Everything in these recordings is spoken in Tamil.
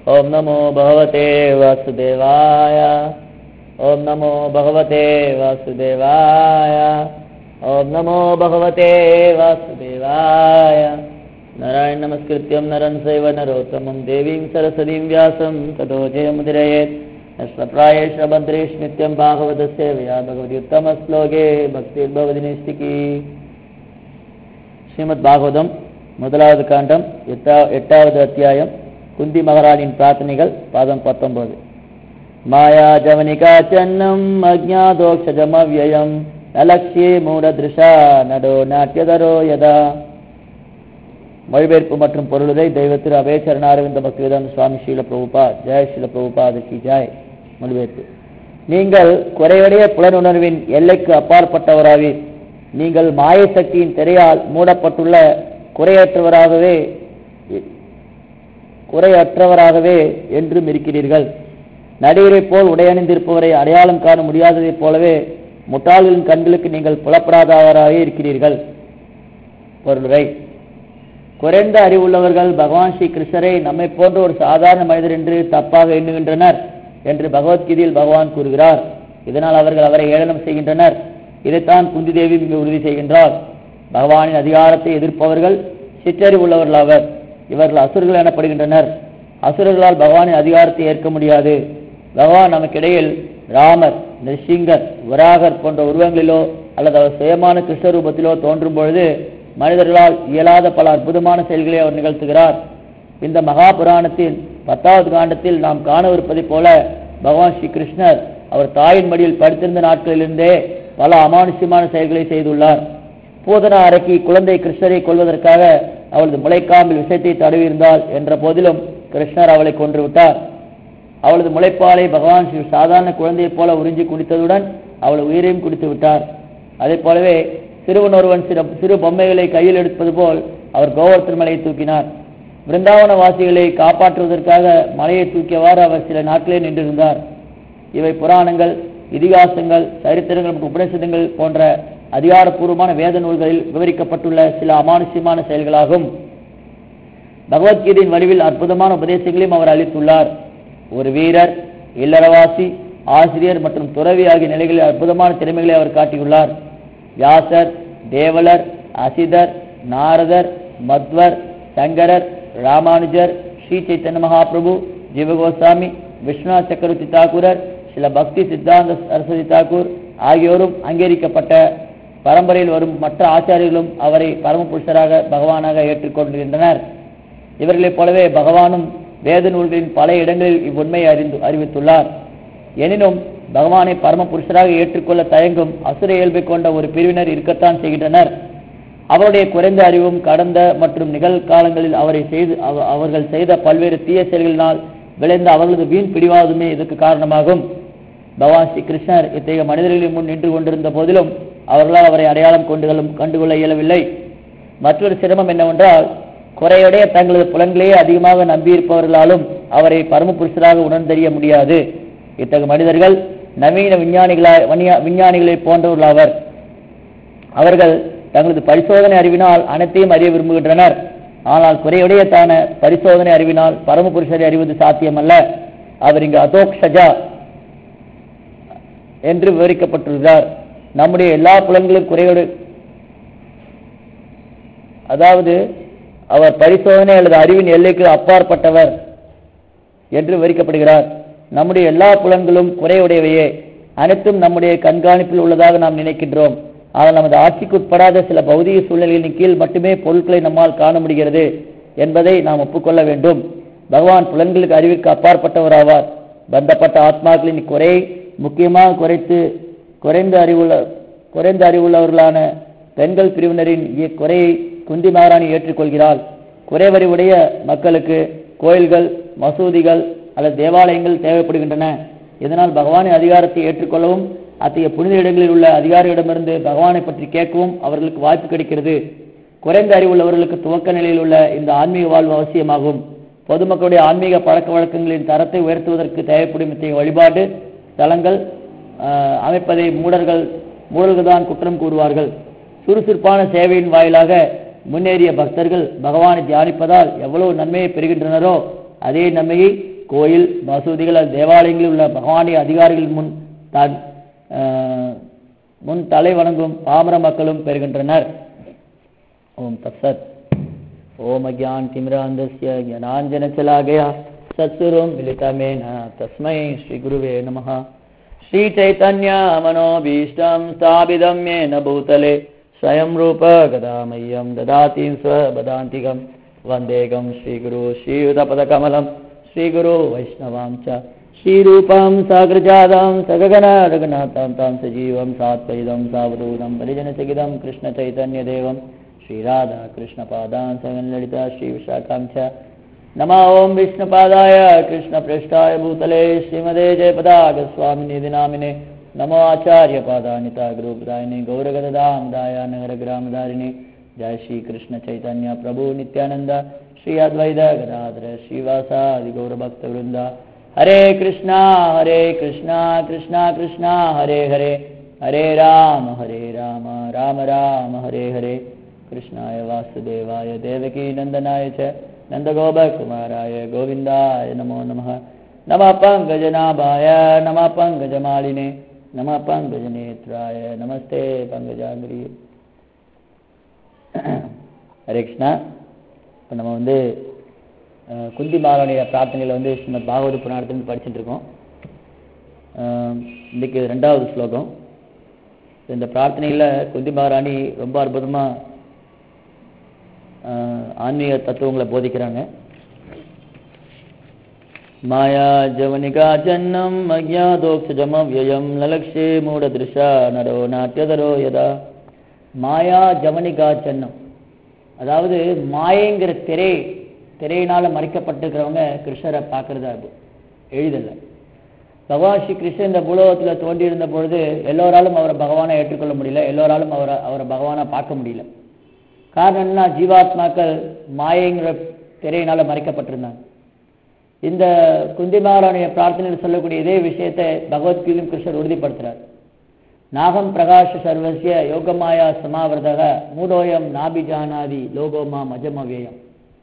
ॐ नमो भगवते वासुदेवाय ॐ नमो भगवते वासुदेवाय ॐ नमो भगवते वासुदेवाय नारायण नमस्कृत्यं नरं चैव नरोत्तमं देवीं सरस्वतीं व्यासं ततो जयमुदिरयेत् अश्वप्रायेष भद्रेश नित्यं भागवतस्य व्या भगवति उत्तमश्लोके भक्तिर्भवति निष्ठिकी ஸ்ரீமத் பாகவதம் முதலாவது காண்டம் எட்டா எட்டாவது அத்தியாயம் குந்தி மகாராணியின் பிரார்த்தனைகள் பாதம் பத்தொன்பது மாயா ஜவனிகா சென்னம் அஜாதோக்ஷஜமவ்யயம் அலக்ஷே மூடதிருஷா நடோ நாட்டியதரோ யதா மொழிபெயர்ப்பு மற்றும் பொருளுரை தெய்வத்திரு அபேசரண அரவிந்த பக்திவேதாந்த சுவாமி ஸ்ரீல பிரபுபா ஜெய் ஸ்ரீல பிரபுபாதுக்கு ஜெய் மொழிபெயர்ப்பு நீங்கள் குறைவடைய புலனுணர்வின் எல்லைக்கு அப்பாற்பட்டவராவீர் நீங்கள் மாய சக்தியின் திரையால் மூடப்பட்டுள்ள குறையற்றவராகவே குறையற்றவராகவே என்றும் இருக்கிறீர்கள் நடிகரைப் போல் உடையணிந்திருப்பவரை அடையாளம் காண முடியாததைப் போலவே முட்டாள்களின் கண்களுக்கு நீங்கள் புலப்படாதவராக இருக்கிறீர்கள் பொருளுரை குறைந்த அறிவுள்ளவர்கள் பகவான் ஸ்ரீ கிருஷ்ணரை நம்மை போன்ற ஒரு சாதாரண மனிதர் என்று தப்பாக எண்ணுகின்றனர் என்று பகவத்கீதையில் பகவான் கூறுகிறார் இதனால் அவர்கள் அவரை ஏளனம் செய்கின்றனர் இதைத்தான் குந்தி தேவி இங்கு உறுதி செய்கின்றார் பகவானின் அதிகாரத்தை எதிர்ப்பவர்கள் சிற்றறிவுள்ளவர்களாவர் இவர்கள் அசுரர்கள் எனப்படுகின்றனர் அசுரர்களால் பகவானின் அதிகாரத்தை ஏற்க முடியாது பகவான் நமக்கிடையில் ராமர் நிருசிங்கர் வராகர் போன்ற உருவங்களிலோ அல்லது அவர் சுயமான கிருஷ்ண ரூபத்திலோ தோன்றும் பொழுது மனிதர்களால் இயலாத பல அற்புதமான செயல்களை அவர் நிகழ்த்துகிறார் இந்த மகா புராணத்தின் பத்தாவது காண்டத்தில் நாம் காணவிருப்பதைப் போல பகவான் ஸ்ரீ கிருஷ்ணர் அவர் தாயின் மடியில் படுத்திருந்த நாட்களிலிருந்தே பல அமானுஷ்யமான செயல்களை செய்துள்ளார் பூதனா அரக்கி குழந்தை கிருஷ்ணரை கொள்வதற்காக அவளது முளைக்காம்பில் விஷயத்தை தடவியிருந்தாள் என்ற போதிலும் கிருஷ்ணர் அவளை கொன்று விட்டார் அவளது முளைப்பாலை பகவான் ஸ்ரீ சாதாரண குழந்தையைப் போல உறிஞ்சி குடித்ததுடன் அவள் உயிரையும் குடித்து விட்டார் அதே போலவே சிறுவன் ஒருவன் சிறு சிறு பொம்மைகளை கையில் எடுப்பது போல் அவர் கோவர்த்தன் மலையை தூக்கினார் பிருந்தாவன வாசிகளை காப்பாற்றுவதற்காக மலையை தூக்கியவாறு அவர் சில நாட்களே நின்றிருந்தார் இவை புராணங்கள் இதிகாசங்கள் சரித்திரங்கள் மற்றும் உபநிஷதங்கள் போன்ற அதிகாரப்பூர்வமான வேத நூல்களில் விவரிக்கப்பட்டுள்ள சில அமானுஷ்யமான செயல்களாகும் பகவத்கீதையின் வடிவில் அற்புதமான உபதேசங்களையும் அவர் அளித்துள்ளார் ஒரு வீரர் இல்லறவாசி ஆசிரியர் மற்றும் துறவி ஆகிய நிலைகளில் அற்புதமான திறமைகளை அவர் காட்டியுள்ளார் வியாசர் தேவலர் அசிதர் நாரதர் மத்வர் சங்கரர் ராமானுஜர் ஸ்ரீ சைத்தன்ய மகாபிரபு ஜீவகோசாமி விஸ்வநாத் சக்கரவர்த்தி தாக்கூரர் சில பக்தி சித்தாந்த சரஸ்வதி தாக்கூர் ஆகியோரும் அங்கீகரிக்கப்பட்ட பரம்பரையில் வரும் மற்ற ஆச்சாரியர்களும் அவரை பரமபுருஷராக பகவானாக ஏற்றுக்கொண்டிருந்தனர் இவர்களைப் போலவே பகவானும் வேத நூல்களின் பல இடங்களில் இவ்வுண்மையை அறிந்து அறிவித்துள்ளார் எனினும் பகவானை பரமபுருஷராக ஏற்றுக்கொள்ள தயங்கும் அசுர இயல்பை கொண்ட ஒரு பிரிவினர் இருக்கத்தான் செய்கின்றனர் அவருடைய குறைந்த அறிவும் கடந்த மற்றும் நிகழ்காலங்களில் அவரை செய்து அவர்கள் செய்த பல்வேறு தீய செயல்களினால் விளைந்த அவர்களது வீண் பிடிவாதமே இதற்கு காரணமாகும் பகவான் ஸ்ரீ கிருஷ்ணர் இத்தகைய மனிதர்களின் முன் நின்று கொண்டிருந்த போதிலும் அவர்களால் அவரை அடையாளம் கொண்டுகளும் கண்டுகொள்ள இயலவில்லை மற்றொரு சிரமம் என்னவென்றால் குறையுடைய தங்களது புலன்களையே அதிகமாக நம்பியிருப்பவர்களாலும் அவரை பரமபுருஷராக உணர்ந்தறிய முடியாது இத்தகைய மனிதர்கள் நவீன விஞ்ஞானிகளாய் விஞ்ஞானிகளை போன்றவர்களாவர் அவர்கள் தங்களது பரிசோதனை அறிவினால் அனைத்தையும் அறிய விரும்புகின்றனர் ஆனால் குறையுடைய தான பரிசோதனை அறிவினால் பரமபுருஷரை அறிவது சாத்தியமல்ல அவர் இங்கு அதோக்ஷஜா என்று விவரிக்கப்பட்டுள்ளார் நம்முடைய எல்லா புலன்களும் குறையோடு அதாவது அவர் பரிசோதனை அல்லது அறிவின் எல்லைக்கு அப்பாற்பட்டவர் என்று விவரிக்கப்படுகிறார் நம்முடைய எல்லா புலன்களும் குறையுடையவையே அனைத்தும் நம்முடைய கண்காணிப்பில் உள்ளதாக நாம் நினைக்கின்றோம் ஆனால் நமது ஆட்சிக்கு உட்படாத சில பௌதிக சூழ்நிலைகளின் கீழ் மட்டுமே பொருட்களை நம்மால் காண முடிகிறது என்பதை நாம் ஒப்புக்கொள்ள வேண்டும் பகவான் புலன்களுக்கு அறிவிற்கு அப்பாற்பட்டவராவார் பந்தப்பட்ட ஆத்மாக்களின் குறையை முக்கியமாக குறைத்து குறைந்த அறிவுள்ள குறைந்த அறிவுள்ளவர்களான பெண்கள் பிரிவினரின் குறையை குந்தி மகாராணி ஏற்றுக்கொள்கிறாள் குறைவறிவுடைய மக்களுக்கு கோயில்கள் மசூதிகள் அல்லது தேவாலயங்கள் தேவைப்படுகின்றன இதனால் பகவானின் அதிகாரத்தை ஏற்றுக்கொள்ளவும் அத்தகைய புனித இடங்களில் உள்ள அதிகாரிகளிடமிருந்து பகவானை பற்றி கேட்கவும் அவர்களுக்கு வாய்ப்பு கிடைக்கிறது குறைந்த அறிவுள்ளவர்களுக்கு துவக்க நிலையில் உள்ள இந்த ஆன்மீக வாழ்வு அவசியமாகும் பொதுமக்களுடைய ஆன்மீக பழக்க வழக்கங்களின் தரத்தை உயர்த்துவதற்கு தேவைப்படும் இத்தகைய வழிபாடு தலங்கள் அமைப்பதை மூடர்கள் மூடர்கள் தான் குற்றம் கூறுவார்கள் சுறுசுறுப்பான சேவையின் வாயிலாக முன்னேறிய பக்தர்கள் பகவானை தியானிப்பதால் எவ்வளவு நன்மையை பெறுகின்றனரோ அதே நன்மையை கோயில் மசூதிகள் அல்லது தேவாலயங்களில் உள்ள பகவானுடைய அதிகாரிகள் முன் தான் அஹ், முன் தலை வணங்கும் பாமர மக்களும் பெறுகின்றனர் ஓம் தத்சத் ஓம் அஜான் திமிராந்தஸ்ய ஞானாஞ்சனச்சலாகயா சத்சுரும் மிலிதமேன தஸ்மை ஸ்ரீ குருவே நமः श्री चैतन्य मनोभीष्टं स्थापितं येन भूतले स्वयं रूप गदामह्यं ददाति स्वपदान्तिकं वन्देकं श्रीगुरु श्रीयुतपदकमलं श्रीगुरु वैष्णवां च श्रीरूपं साग्रजातं सगगन रघुनाथं तं सजीवं सात्वैदं सावधूतं परिजनसहितं कृष्णचैतन्यदेवं श्रीराधा कृष्णपादान् सगनललिता श्रीविशाखां च नमः ॐ विष्णुपादाय कृष्णपृष्ठाय भूतले श्रीमदे जयपदागस्वामिनिधि नामिने नमो आचार्यपादानिता गुरुपदायिने गौरगदामदाय नगरग्रामधारिणे जय श्री कृष्ण चैतन्य प्रभु नित्यानंद श्री अद्वैत गदाधर श्रीवासादि गौरभक्तवृंद हरे कृष्णा हरे कृष्णा कृष्णा कृष्णा हरे हरे हरे राम हरे राम राम राम हरे हरे कृष्णाय वासुदेवाय देवकी नन्दनाय च नन्दगोपकुमाराय गोविन्दाय नमो नमः नमः पङ्कजनाभाय नमः पङ्कजमालिने नमः पङ्कजनेत्राय नमस्ते पङ्कजाङ्गिரி ஹரே கிருஷ்ணா இப்போ நம்ம வந்து அஹ், குந்தி மாலனுடைய பிரார்த்தனையில் வந்து ஸ்ரீமத் பாகவத புராணத்திலிருந்து படிச்சுட்டு இருக்கோம் அஹ், இன்னைக்கு ரெண்டாவது ஸ்லோகம் இந்த பிரார்த்தனையில் குந்தி மகாராணி ரொம்ப அற்புதமாக ஆன்மீக தத்துவங்களை போதிக்கிறாங்க மாயா ஜவனிகா ஜன்னம் அஜ்ஞாதோக்ஷஜமவ்யயம் லலக்ஷே மூடதிருஷா நரோ நாட்டியதரோ யதா மாயா ஜவனிகா ஜன்னம் அதாவது மாயங்கிற திரை திரையினால மறைக்கப்பட்டிருக்கிறவங்க கிருஷ்ணரை பார்க்கறதா அது எளிதல்ல பகவான் ஸ்ரீ கிருஷ்ணன் இந்த பூலோகத்தில் தோன்றியிருந்த பொழுது எல்லோராலும் அவரை பகவானை ஏற்றுக்கொள்ள முடியல எல்லோராலும் அவரை அவரை பகவானை பார்க்க முடியல காரணம் என்ன ஜீவாத்மாக்கள் மாயங்கிற திரையினால மறைக்கப்பட்டிருந்தாங்க இந்த குந்தி மகாராணிய பிரார்த்தனையில் சொல்லக்கூடிய இதே விஷயத்தை பகவத்கீதையும் கிருஷ்ணர் உறுதிப்படுத்துறார் நாகம் பிரகாஷ சர்வசிய யோகமாயா சமாவிரதக மூடோயம் நாபிஜானாதி லோகோமா மஜமவ்யயம்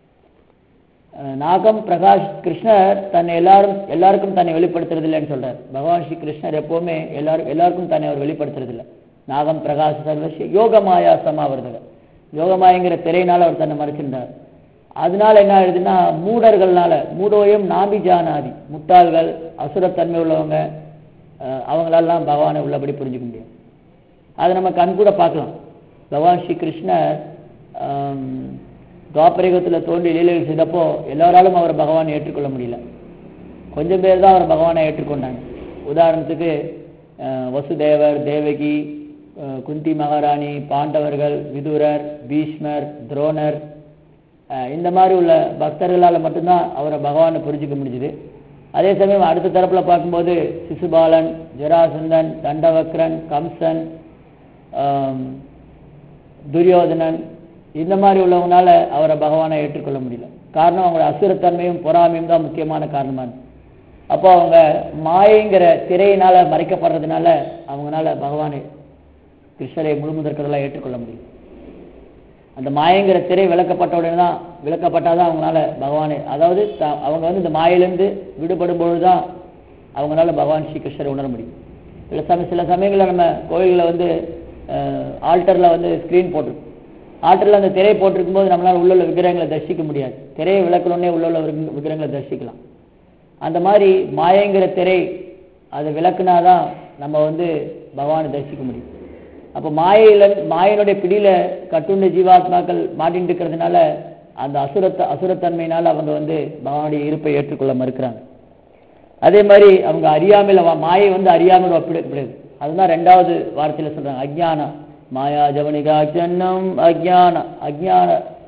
அஹ் நாகம் பிரகாஷ் கிருஷ்ணர் தன்னை எல்லாரும் எல்லாருக்கும் தன்னை வெளிப்படுத்துறது இல்லைன்னு சொல்றார் பகவான் ஸ்ரீ கிருஷ்ணர் எப்பவுமே எல்லாரும் எல்லாருக்கும் தன்னை அவர் வெளிப்படுத்துறது இல்லை நாகம் பிரகாஷ சர்வசிய யோகமாயா சமாவிரதக யோகமாயங்கிற திரையினால் அவர் தன்னை மறைச்சிருந்தார் அதனால என்ன ஆயிடுதுன்னா மூடர்கள்னால மூடோயம் நாபிஜானாதி முட்டாள்கள் அசுரத்தன்மை உள்ளவங்க அஹ் அவங்களெல்லாம் பகவானை உள்ளபடி புரிஞ்சுக்க முடியும் அதை நம்ம கண் கூட பார்க்கலாம் பகவான் ஸ்ரீ கிருஷ்ணர் ஆம், துவாபரயுகத்தில் தோன்றி லீலைகள் செய்தப்போ எல்லாராலும் அவர் பகவானை ஏற்றுக்கொள்ள முடியல கொஞ்சம் பேர் தான் அவர் பகவானை ஏற்றுக்கொண்டாங்க உதாரணத்துக்கு அஹ், வசுதேவர் தேவகி அஹ், குந்தி மகாராணி பாண்டவர்கள் விதுரர் பீஷ்மர் துரோணர் அஹ், இந்த மாதிரி உள்ள பக்தர்களால் மட்டும்தான் அவரை பகவானை புரிஞ்சுக்க முடிஞ்சுது அதே சமயம் அடுத்த தரப்புல பார்க்கும்போது சிசுபாலன் ஜராசந்தன் தண்டவக்ரன் கம்சன் ஆம், துரியோதனன் இந்த மாதிரி உள்ளவங்கனால அவரை பகவானை ஏற்றுக்கொள்ள முடியல காரணம் அவங்களோட அசுரத்தன்மையும் பொறாமையும் தான் முக்கியமான காரணமா இருக்கு. அப்போ அவங்க மாயங்கிற திரையினால மறைக்கப்படுறதுனால அவங்கனால பகவானை கிருஷ்ணரை முழுமுதற்கதெல்லாம் ஏற்றுக்கொள்ள முடியும் அந்த மாயங்கிற திரை விளக்கப்பட்ட உடனே தான் விளக்கப்பட்டாதான் அவங்களால பகவானை அதாவது த- அவங்க வந்து இந்த மாயிலிருந்து விடுபடும் பொழுது தான் அவங்களால பகவான் ஸ்ரீ கிருஷ்ணரை உணர முடியும் சில சமயம் சில சமயங்களில் நம்ம கோயிலில் வந்து ஆல்டரில் வந்து ஸ்க்ரீன் போட்டிருக்கும் ஆல்டரில் அந்த திரை போட்டிருக்கும் போது நம்மளால உள்ள உள்ள விக்கிரகங்களை தரிசிக்க முடியாது திரையை விளக்கணுன்னே உள்ள உள்ள விக்கிர- விக்கிரகங்களை தரிசிக்கலாம் அந்த மாதிரி மாயங்கிற திரை அதை விளக்குனாதான் நம்ம வந்து பகவானை தரிசிக்க முடியும் அப்போ மாயையில மாயனுடைய பிடியில கட்டுண்ட ஜீவாத்மாக்கள் மாட்டின்னு இருக்கிறதுனால அந்த அசுரத்த அசுரத்தன்மையினால அவங்க வந்து பகவானுடைய இருப்பை ஏற்றுக்கொள்ள மறுக்கிறாங்க அதே மாதிரி அவங்க அறியாமையில வா- மாயை வந்து அறியாமல் ஒப்பிடப்படுது அதுதான் ரெண்டாவது வார்த்தையில சொல்றாங்க அஜ்ஞான மாயா ஜவனிகா ஜன்னம் அஜ்ஞான அஜ்ஞான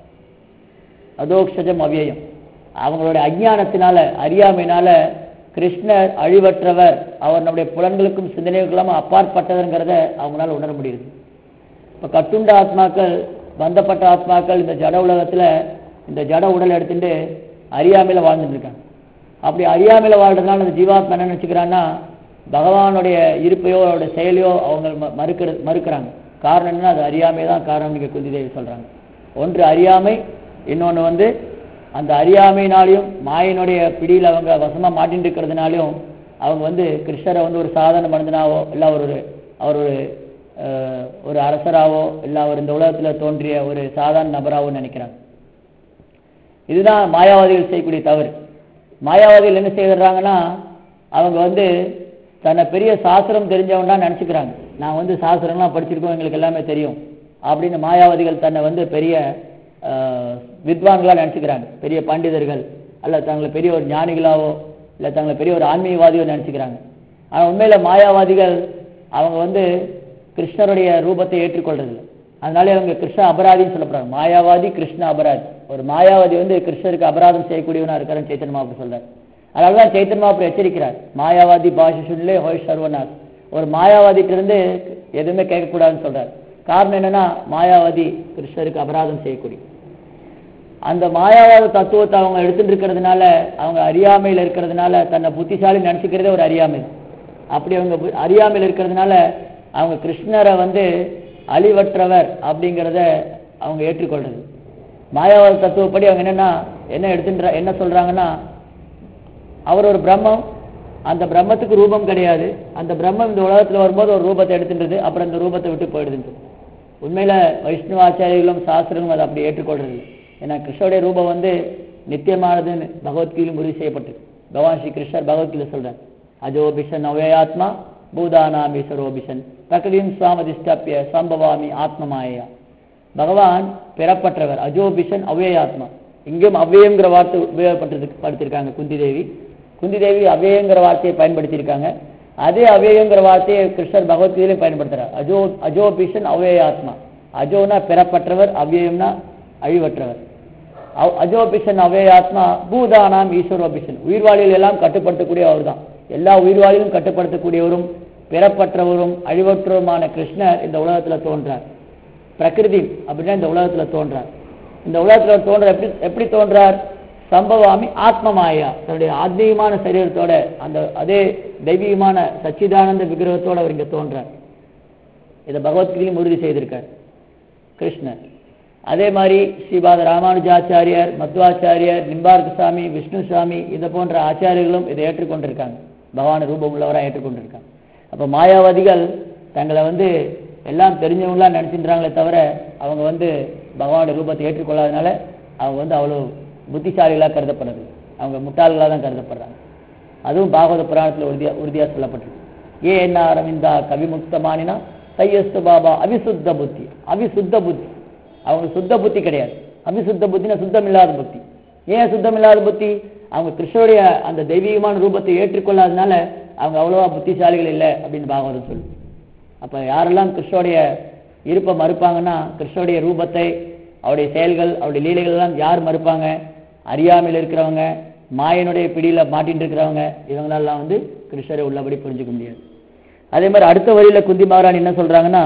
அதோக்ஷஜம் அவ்யயம் அவங்களுடைய அஜ்ஞானத்தினால அறியாமையினால கிருஷ்ணர் அழிவற்றவர் அவர் நம்முடைய புலன்களுக்கும் சிந்தனைகளுக்கும் அப்பாற்பட்டவர்ங்கிறத அவங்களால உணர முடியுது இப்போ கட்டுண்ட ஆத்மாக்கள் பந்தப்பட்ட ஆத்மாக்கள் இந்த ஜட உலகத்துல இந்த ஜட உடல் எடுத்துட்டு அறியாமையில வாழ்ந்துட்டு இருக்காங்க அப்படி அறியாமையில வாழ்றதுனால இந்த ஜீவாத்மா என்ன நினைச்சுக்கிறான்னா பகவானுடைய இருப்பையோ அவருடைய செயலையோ அவங்க ம- மறுக்கிற மறுக்கிறாங்க காரணம் என்னன்னா அது அறியாமை தான் காரணம் நீங்க குந்தி தேவி சொல்றாங்க ஒன்று அறியாமை இன்னொன்று வந்து அந்த அறியாமையினாலையும் மாயினுடைய பிடியில் அவங்க வசமா மாட்டின்னு இருக்கிறதுனாலையும் அவங்க வந்து கிருஷ்ணரை வந்து ஒரு சாதாரண மனிதனாவோ இல்லை ஒரு அவர் ஒரு அஹ், ஒரு அரசராவோ இல்லை அவர் இந்த உலகத்துல தோன்றிய ஒரு சாதாரண நபராவோ நினைக்கிறாங்க இதுதான் மாயாவாதிகள் செய்யக்கூடிய தவறு மாயாவாதிகள் என்ன செய்யறாங்கன்னா அவங்க வந்து தன்னை பெரிய சாஸ்திரம் தெரிஞ்சவன் தான் நினச்சிக்கிறாங்க நான் வந்து சாஸ்திரம்லாம் படிச்சிருக்கோம் எங்களுக்கு எல்லாமே தெரியும் அப்படின்னு மாயாவாதிகள் தன்னை வந்து பெரிய ஆஹ், வித்வான்களா நினச்சிக்கிறாங்க பெரிய பண்டிதர்கள் அல்ல தங்களை பெரிய ஒரு ஞானிகளாவோ இல்லை தங்களை பெரிய ஒரு ஆன்மீகவாதியோ நினச்சிக்கிறாங்க ஆனால் உண்மையில மாயாவாதிகள் அவங்க வந்து கிருஷ்ணருடைய ரூபத்தை ஏற்றுக்கொள்றதில்லை அதனாலே அவங்க கிருஷ்ண அபராதின்னு சொல்லப்படுறாங்க மாயாவாதி கிருஷ்ண அபராதி ஒரு மாயாவாதி வந்து கிருஷ்ணருக்கு அபராதம் செய்யக்கூடியவனா இருக்கிறான் சைத்தன்ய மாப்பு சொல்றார் அதனால தான் சைத்தன்ய மாப்பு எச்சரிக்கிறார் மாயாவாதி பாஷிஷுல்லே ஹோய் சர்வநாத் ஒரு மாயாவாதிட்ட இருந்து எதுவுமே கேட்கக்கூடாதுன்னு சொல்றார் காரணம் என்னன்னா மாயாவாதி கிருஷ்ணருக்கு அபராதம் செய்யக்கூடிய அந்த மாயாவாத தத்துவத்தை அவங்க எடுத்துட்டு இருக்கிறதுனால அவங்க அறியாமையில் இருக்கிறதுனால தன்னை புத்திசாலி நினச்சிக்கிறதே ஒரு அறியாமை அப்படி அவங்க பு- அறியாமையில் இருக்கிறதுனால அவங்க கிருஷ்ணரை வந்து அழிவற்றவர் அப்படிங்கிறத அவங்க ஏற்றுக்கொள்றது மாயாவாத தத்துவப்படி அவங்க என்னன்னா என்ன எடுத்துன்ற என்ன சொல்றாங்கன்னா அவர் ஒரு பிரம்மம் அந்த பிரம்மத்துக்கு ரூபம் கிடையாது அந்த பிரம்மம் இந்த உலகத்துல வரும்போது ஒரு ரூபத்தை எடுத்துன்றது அப்புறம் இந்த ரூபத்தை விட்டு போயிடுதுன்றது உண்மையில வைஷ்ணவாச்சாரிகளும் சாஸ்திரங்களும் அதை அப்படி ஏற்றுக்கொள்றது இல்லை ஏன்னா கிருஷ்ணருடைய ரூபம் வந்து நித்தியமானதுன்னு பகவத்கீதையிலும் உறுதி செய்யப்பட்டு பகவான் ஸ்ரீ கிருஷ்ணர் பகவத்கீதை சொல்றார் அஜோபிஷன் அவ்யயாத்மா பூதானாமி சரோபிஷன் பிரகதியும் சுவாமதிஷ்டப்பிய சம்பவாமி ஆத்மமாயா பகவான் பெறப்பட்டவர் அஜோபிஷன் அவ்யயாத்மா இங்கேயும் அவ்யயங்கிற வார்த்தை உபயோகப்பட்டு படுத்திருக்காங்க குந்தி தேவி குந்தி தேவி அவ்யயங்கிற வார்த்தையை பயன்படுத்தியிருக்காங்க அதே அவ்யயங்கிற வார்த்தையை கிருஷ்ணர் பகவத்கீதையிலும் பயன்படுத்துறார் அஜோ அஜோபிஷன் அவ்யயாத்மா அஜோனா பெறப்பட்டவர் அவ்யயம்னா அழிவற்றவர் அவ்- அஜோபிஷன் அவ்யயாத்மா பூதானாம் ஈஸ்வரோபிஷன் உயிர்வாளிகள் எல்லாம் கட்டுப்படுத்தக்கூடிய அவர்தான் எல்லா உயிர்வாளிகளும் கட்டுப்படுத்தக்கூடியவரும் பெறப்பட்டவரும் அழிவற்றவருமான கிருஷ்ணர் இந்த உலகத்துல தோன்றார் பிரகிருதி அப்படின்னா இந்த உலகத்துல தோன்றார் இந்த உலகத்துல தோன்ற எப்படி எப்படி தோன்றார் சம்பவாமி ஆத்மமாயா தன்னுடைய ஆத்மீகமான சரீரத்தோட அந்த அதே தெய்வீகமான சச்சிதானந்த விக்கிரகத்தோட அவர் இங்க தோன்றார் இதை பகவத்கீதையிலும் உறுதி செய்திருக்கார் கிருஷ்ணர் அதே மாதிரி ஸ்ரீபாத ராமானுஜாச்சாரியார் மத்வாச்சாரியார் நிம்பார்க்க சாமி விஷ்ணு சாமி இதை போன்ற ஆச்சாரியர்களும் இதை ஏற்றுக்கொண்டிருக்காங்க பகவான் ரூபம் உள்ளவராக ஏற்றுக்கொண்டிருக்காங்க அப்போ மாயாவாதிகள் தங்களை வந்து எல்லாம் தெரிஞ்சவங்களா நினைச்சின்றாங்களே தவிர அவங்க வந்து பகவானுடைய ரூபத்தை ஏற்றுக்கொள்ளாதனால அவங்க வந்து அவ்வளோ புத்திசாலிகளாக கருதப்படுறது அவங்க முட்டாள்களாக தான் கருதப்படுறாங்க அதுவும் பாகவத புராணத்தில் உறுதியா உறுதியாக சொல்லப்பட்டிருக்கு ஏ என்ன அரவிந்தா கவிமுக்தமானினா தையஸ்து பாபா அவிசுத்த புத்தி அவிசுத்த புத்தி அவங்க சுத்த புத்தி கிடையாது அவிசுத்த புத்தினா சுத்தம் இல்லாத புத்தி ஏன் சுத்தம் இல்லாத புத்தி அவங்க கிருஷ்ணருடைய அந்த தெய்வீகமான ரூபத்தை ஏற்றுக்கொள்ளாதனால அவங்க அவ்வளவா புத்திசாலிகள் இல்லை அப்படின்னு பாகவதம் சொல்லு அப்ப யாரெல்லாம் கிருஷ்ணருடைய இருப்பை மறுப்பாங்கன்னா கிருஷ்ணருடைய ரூபத்தை அவருடைய செயல்கள் அவருடைய லீலைகள் எல்லாம் யார் மறுப்பாங்க அறியாமையில் இருக்கிறவங்க மாயனுடைய பிடியில மாட்டின்னு இருக்கிறவங்க இவங்களெல்லாம் வந்து கிருஷ்ணரை உள்ளபடி புரிஞ்சுக்க முடியாது அதே மாதிரி அடுத்த வரியில குந்தி மகாராணி என்ன சொல்றாங்கன்னா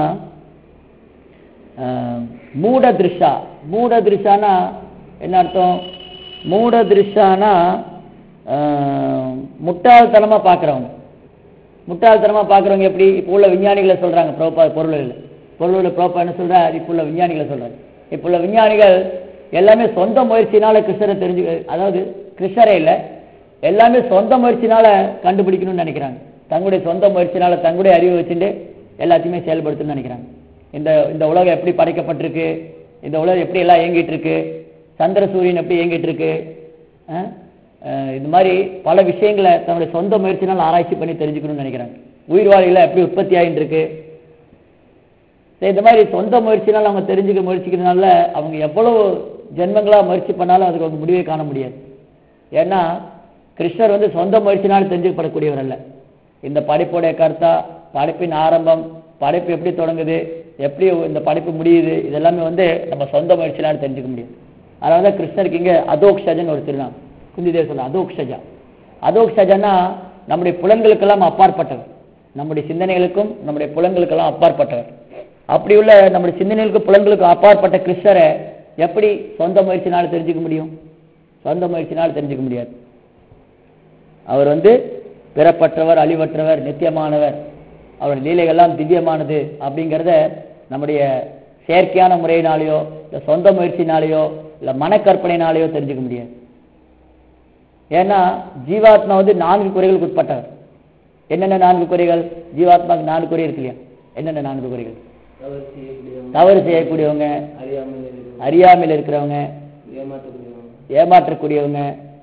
ஆஹ், மூட திருஷா மூட திருஷானா என்ன அர்த்தம் மூட திருஷானா ஆஹ், முட்டாள்தனமா பார்க்குறவங்க முட்டாள்தனமா பார்க்குறவங்க எப்படி இப்போ உள்ள விஞ்ஞானிகளை சொல்றாங்க ப்ரோப்பா பொருளில் பொருளில் ப்ரோப்பா என்ன சொல்றாரு இப்போ உள்ள விஞ்ஞானிகளை சொல்றாரு இப்போ உள்ள விஞ்ஞானிகள் எல்லாமே சொந்த முயற்சினால கிருஷ்ணரை தெரிஞ்சு அதாவது கிருஷ்ணரே இல்லை எல்லாமே சொந்த முயற்சினால கண்டுபிடிக்கணும்னு நினைக்கிறாங்க தங்களுடைய சொந்த முயற்சினால தங்களுடைய அறிவை வச்சுட்டு எல்லாத்தையுமே செயல்படுத்தணும்னு நினைக்கிறாங்க இந்த இந்த உலகம் எப்படி படைக்கப்பட்டிருக்கு இந்த உலகம் எப்படி எல்லாம் இயங்கிட்டு இருக்கு சந்திர சூரியன் எப்படி இயங்கிட்டு இருக்கு அஹ், அஹ், இந்த மாதிரி பல விஷயங்களை தன்னுடைய சொந்த முயற்சினால் ஆராய்ச்சி பண்ணி தெரிஞ்சுக்கணும்னு நினைக்கிறாங்க உயிர்வாழிகளை எப்படி உற்பத்தி ஆகிட்டு இருக்கு சரி, இந்த மாதிரி சொந்த முயற்சினால் அவங்க தெரிஞ்சுக்க முயற்சிக்கிறதுனால அவங்க எவ்வளவு ஜென்மங்களா முயற்சி பண்ணாலும் அதுக்கு அவங்க முடிவே காண முடியாது ஏன்னா கிருஷ்ணர் வந்து சொந்த முயற்சினால் தெரிஞ்சுக்கப்படக்கூடியவர் அல்ல இந்த படைப்புடைய கர்த்தா படைப்பின் ஆரம்பம் படைப்பு எப்படி தொடங்குது எப்படி இந்த படைப்பு முடியுது இதெல்லாமே வந்து நம்ம சொந்த முயற்சினால் தெரிஞ்சுக்க முடியும் அதனால தான் கிருஷ்ணருக்கு இங்க அதோக்ஷஜன் ஒரு திருநாம் குந்திதேவ் சொல்ல அதோக்ஷஜா அதோக்ஷஜனா நம்முடைய புலன்களுக்கெல்லாம் அப்பாற்பட்டவர் நம்முடைய சிந்தனைகளுக்கும் நம்முடைய புலன்களுக்கெல்லாம் அப்பாற்பட்டவர் அப்படி உள்ள நம்முடைய சிந்தனைகளுக்கும் புலன்களுக்கும் அப்பாற்பட்ட கிருஷ்ணரை எப்படி சொந்த முயற்சினால் தெரிஞ்சுக்க முடியும் சொந்த முயற்சினால் தெரிஞ்சுக்க முடியாது அவர் வந்து பிறப்பற்றவர் அழிவற்றவர் நித்தியமானவர் அவர் லீலைகள்லாம் திவ்யமானது அப்படிங்கிறத நம்முடைய செயற்கையான முறையினாலேயோ இல்லை சொந்த முயற்சினாலேயோ இல்லை மனக்கற்பனையினாலேயோ தெரிஞ்சுக்க முடியாது ஏன்னா ஜீவாத்மா வந்து நான்கு குறைகளுக்கு உட்பட்டவர் என்னென்ன நான்கு குறைகள் ஜீவாத்மாவுக்கு நான்கு குறை இருக்கு இல்லையா என்னென்ன நான்கு குறைகள் தவறு செய்யக்கூடியவங்க தவறு செய்யக்கூடியவங்க அறியாமல் இருக்கிறவங்க அறியாமையில் இருக்கிறவங்க ஏமாற்றக்கூடியவங்க ஏமாற்றக்கூடியவங்க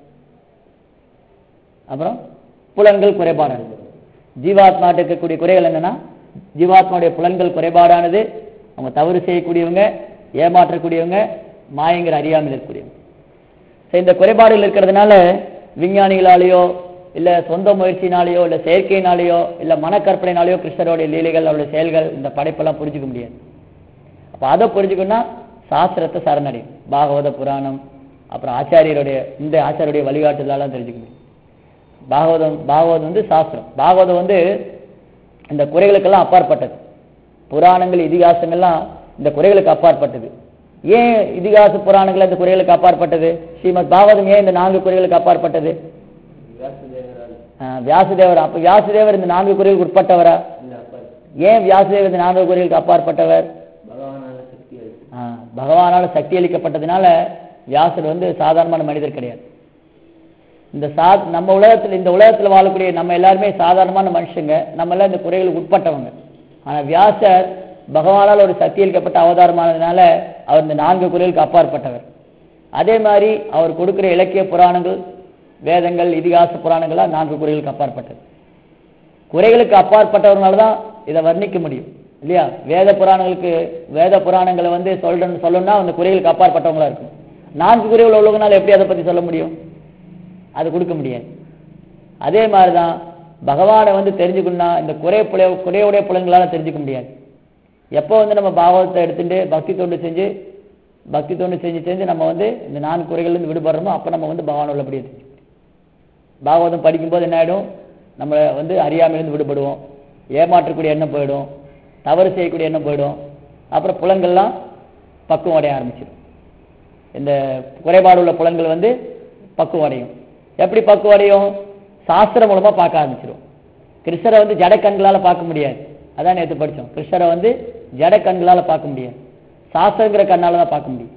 அப்புறம் புலன்கள் குறைபாடானது ஜீவாத்மாட்ட இருக்கக்கூடிய குறைகள் என்னன்னா ஜீவாத்மாவுடைய புலன்கள் குறைபாடானது அவங்க தவறு செய்யக்கூடியவங்க ஏமாற்றக்கூடியவங்க மாயங்கிற அறியாமல் இருக்கக்கூடியவங்க சரி, இந்த குறைபாடுகள் இருக்கிறதுனால விஞ்ஞானிகளாலேயோ இல்ல சொந்த முயற்சினாலேயோ இல்ல செயற்கையினாலேயோ இல்ல மனக்கற்பனைனாலேயோ கிருஷ்ணருடைய லீலைகள் அவருடைய செயல்கள் இந்த படைப்பெல்லாம் புரிஞ்சுக்க முடியாது அப்ப அதை புரிஞ்சுக்கணும்னா சாஸ்திரத்தை சரணடையும் பாகவத புராணம் அப்புறம் ஆச்சாரியருடைய இந்த ஆச்சாரியருடைய வழிகாட்டுதலாம் தெரிஞ்சுக்க முடியும் பாகவதம் பாகவதம் வந்து சாஸ்திரம் பாகவதம் வந்து இந்த குறைகளுக்கெல்லாம் அப்பாற்பட்டது புராணங்கள் இதிகாசங்கள்லாம் இந்த குறைகளுக்கு அப்பாற்பட்டது ஏன் இதிகாச புராணங்கள் இந்த குறைகளுக்கு அப்பாற்பட்டது ஸ்ரீமத் பாகவதம் ஏன் இந்த நான்கு குறைகளுக்கு அப்பாற்பட்டது வியாசதேவரால் ஆஹ் வியாசதேவர் அப்ப வியாசதேவர் இந்த நான்கு குறைகளுக்கு உட்பட்டவரா இந்த அப்பா ஏன் வியாசதேவர் இந்த நான்கு குறைகளுக்கு அப்பாற்பட்டவர் பகவானால சக்தி அது ஆஹ் பகவானால சக்தி அளிக்கப்பட்டதுனால வியாசர் வந்து சாதாரணமான மனிதர் கிடையாது இந்த சா நம்ம உலகத்துல இந்த உலகத்துல வாழக்கூடிய நம்ம எல்லாருமே சாதாரணமான மனுஷங்க நம்ம எல்லாம் இந்த குறைகளுக்கு உட்பட்டவங்க ஆனா வியாசர் பகவானால் ஒரு சக்தி அளிக்கப்பட்ட அவதாரமானதுனால அவர் இந்த நான்கு குறைகளுக்கு அப்பாற்பட்டவர் அதே மாதிரி அவர் கொடுக்கிற இலக்கிய புராணங்கள் வேதங்கள் இதிகாச புராணங்கள்லாம் நான்கு குறைகளுக்கு அப்பாற்பட்டது குறைகளுக்கு அப்பாற்பட்டவர்களால தான் இதை வர்ணிக்க முடியும் இல்லையா வேத புராணங்களுக்கு வேத புராணங்களை வந்து சொல்றேன்னு சொல்லணும்னா அந்த குறைகளுக்கு அப்பாற்பட்டவங்களா இருக்கும் நான்கு குறைகள் உள்ளவங்கனால எப்படி அதை பத்தி சொல்ல முடியும் அது கொடுக்க முடியாது அதே மாதிரிதான் பகவானை வந்து தெரிஞ்சுக்கணும்னா இந்த குறை புலைய குறையுடைய புலன்களால தெரிஞ்சுக்க முடியாது எப்போ வந்து நம்ம பாகவதத்தை எடுத்துட்டு பக்தி தொண்டு செஞ்சு பக்தி தொண்டு செஞ்சு செஞ்சு நம்ம வந்து இந்த நான்கு குறைகள்ல இருந்து விடுபடுறோமோ அப்போ நம்ம வந்து பகவான் உள்ளபடியே தெரிஞ்சுக்க முடியும் பாகவதம் படிக்கும்போது என்ன ஆயிடும் நம்ம வந்து அறியாமையிலிருந்து விடுபடுவோம் ஏமாற்றக்கூடிய எண்ணம் போயிடும் தவறு செய்யக்கூடிய எண்ணம் போயிடும் அப்புறம் புலன்கள்லாம் பக்குவம் அடைய ஆரம்பிச்சிடும் இந்த குறைபாடு உள்ள புலன்கள் வந்து பக்குவம் அடையும் எப்படி பக்குவம் அடையும் சாஸ்திரம் மூலமா பார்க்க ஆரம்பிச்சிடும் கிருஷ்ணரை வந்து ஜட கண்களால பார்க்க முடியாது அதான் நேற்று படிச்சோம் கிருஷ்ணரை வந்து ஜட கண்களால பார்க்க முடியாது சாஸ்திரங்கிற கண்ணால தான் பார்க்க முடியும்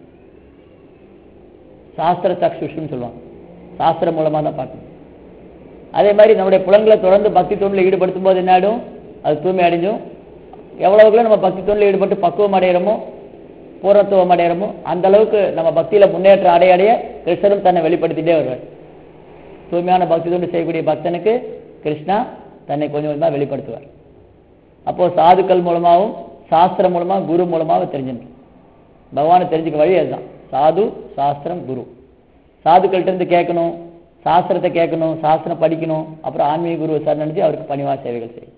சாஸ்திர சக்ஷுஷ்னு சொல்லுவாங்க சாஸ்திரம் மூலமா தான் பார்க்க முடியும் அதே மாதிரி நம்முடைய புலன்களை தொடர்ந்து பக்தி தொண்டில் ஈடுபடுத்தும் போது என்ன ஆயிடும் அது தூய்மை அடைஞ்சும் எவ்வளவுக்குள்ள நம்ம பக்தி தொண்டில் ஈடுபட்டு பக்குவம் அடையிறோமோ பூர்ணத்துவம் அடையிறோமோ அந்த அளவுக்கு நம்ம பக்தியில முன்னேற்றம் அடைய அடைய கிருஷ்ணரும் தன்னை வெளிப்படுத்திட்டே வருவார் தூய்மையான பக்தி தொண்டு செய்யக்கூடிய பக்தனுக்கு கிருஷ்ணா தன்னை கொஞ்சம் கொஞ்சமா வெளிப்படுத்துவார் அப்போ சாதுக்கள் மூலமாகவும் சாஸ்திரம் மூலமா குரு மூலமாகவும் தெரிஞ்சுக்கணும் பகவானை தெரிஞ்சுக்க வழி அதுதான் சாது சாஸ்திரம் குரு சாதுக்கள்கிட்ட இருந்து கேட்கணும் சாஸ்திரத்தை கேட்கணும் சாஸ்திரம் படிக்கணும் அப்புறம் ஆன்மீக குருவை சரணடைஞ்சு அவருக்கு பணிவா சேவைகள் செய்யும்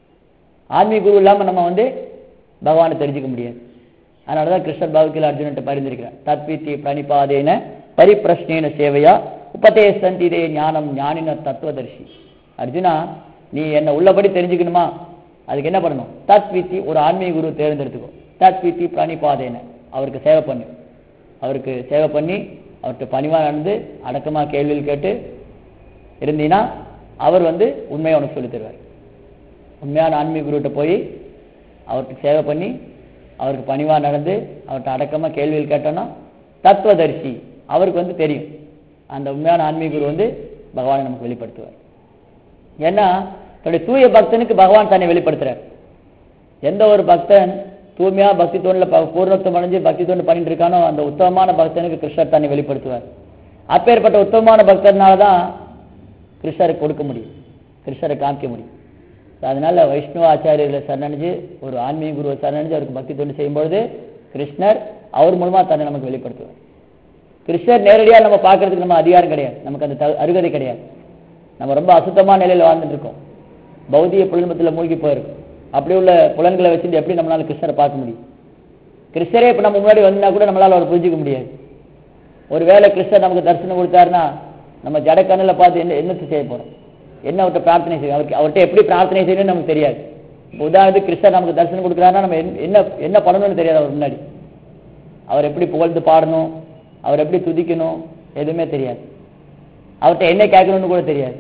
ஆன்மீக குரு இல்லாம நம்ம வந்து பகவானை தெரிஞ்சுக்க முடியாது அதனால தான் கிருஷ்ணர் பகவத்கீதை அர்ஜுனன்ட்ட பரிந்துரைக்கிறார் தத்வித்தி பிரணிபாதேன பரிப்பிரஷ்னேன சேவையா உபதேசந்திதே ஞானம் ஞானின தத்துவதர்ஷி அர்ஜுனா நீ என்ன உள்ளபடி தெரிஞ்சுக்கணுமா அதுக்கு என்ன பண்ணணும் தத்வித்தி ஒரு ஆன்மீக குரு தேர்ந்தெடுத்துக்கோ தத்வித்தி பிரணிபாதேன அவருக்கு சேவை பண்ணு அவருக்கு சேவை பண்ணி அவர்கிட்ட பணிவா நடந்து அடக்கமா கேள்விகள் கேட்டு இருந்தீன்னா அவர் வந்து உண்மையை உனக்கு சொல்லித் தருவார் உண்மையான ஆன்மீக குருகிட்ட போய் அவருக்கு சேவை பண்ணி அவருக்கு பணிவா நடந்து அவர்கிட்ட அடக்கமா கேள்விகள் கேட்டோன்னா தத்துவதரிசி அவருக்கு வந்து தெரியும் அந்த உண்மையான ஆன்மீக குரு வந்து பகவானை நமக்கு வெளிப்படுத்துவார் ஏன்னா தன்னுடைய தூய பக்தனுக்கு பகவான் தன்னை வெளிப்படுத்துறார் எந்த ஒரு பக்தன் தூய்மையா பக்தி தோணில் பூர்ணத்துவம் அடைஞ்சு பக்தி தோண்டு பண்ணிட்டு இருக்கானோ அந்த உத்தமமான பக்தனுக்கு கிருஷ்ணர் தன்னை வெளிப்படுத்துவார் அப்பேற்பட்ட உத்தமமான பக்தர்னால தான் கிருஷ்ணருக்கு கொடுக்க முடியும் கிருஷ்ணரை காமிக்க முடியும் So, அதனால வைஷ்ணவ ஆச்சாரியர்களை சரணடைஞ்சு ஒரு ஆன்மீக குருவை சரணடைஞ்சு அவருக்கு பக்தி தொண்டு செய்யும்பொழுது கிருஷ்ணர் அவர் மூலமா தன்னை நமக்கு வெளிப்படுத்துவார் கிருஷ்ணர் நேரடியா நம்ம பார்க்கறதுக்கு நம்ம அதிகாரம் கிடையாது நமக்கு அந்த த- அருகதை கிடையாது நம்ம ரொம்ப அசுத்தமான நிலையில வாழ்ந்துட்டு இருக்கோம் பௌதிக புலன்பத்தில் மூழ்கி போயிருக்கோம் அப்படி உள்ள புலன்களை வச்சுட்டு எப்படி நம்மளால கிருஷ்ணரை பார்க்க முடியும் கிருஷ்ணரே இப்ப நம்ம முன்னாடி வந்தா கூட நம்மளால அவரை புரிஞ்சுக்க முடியாது ஒருவேளை கிருஷ்ணர் நமக்கு தரிசனம் கொடுத்தாருன்னா நம்ம ஜட கண்ணுல பார்த்து என்ன என்னத்தை செய்ய போறோம் என்ன அவர்கிட்ட பிரார்த்தனை செய்யும் அவருக்கு அவர்கிட்ட எப்படி பிரார்த்தனை செய்யணும்னு நமக்கு தெரியாது இப்போ உதாரணத்துக்கு கிருஷ்ணர் நமக்கு தரிசனம் கொடுக்குறாருன்னா நம்ம என்ன- என்ன என்ன பண்ணணும்னு தெரியாது அவர் முன்னாடி அவர் எப்படி புகழ்ந்து பாடணும் அவர் எப்படி துதிக்கணும் எதுவுமே தெரியாது அவர்கிட்ட என்ன கேட்கணும்னு கூட தெரியாது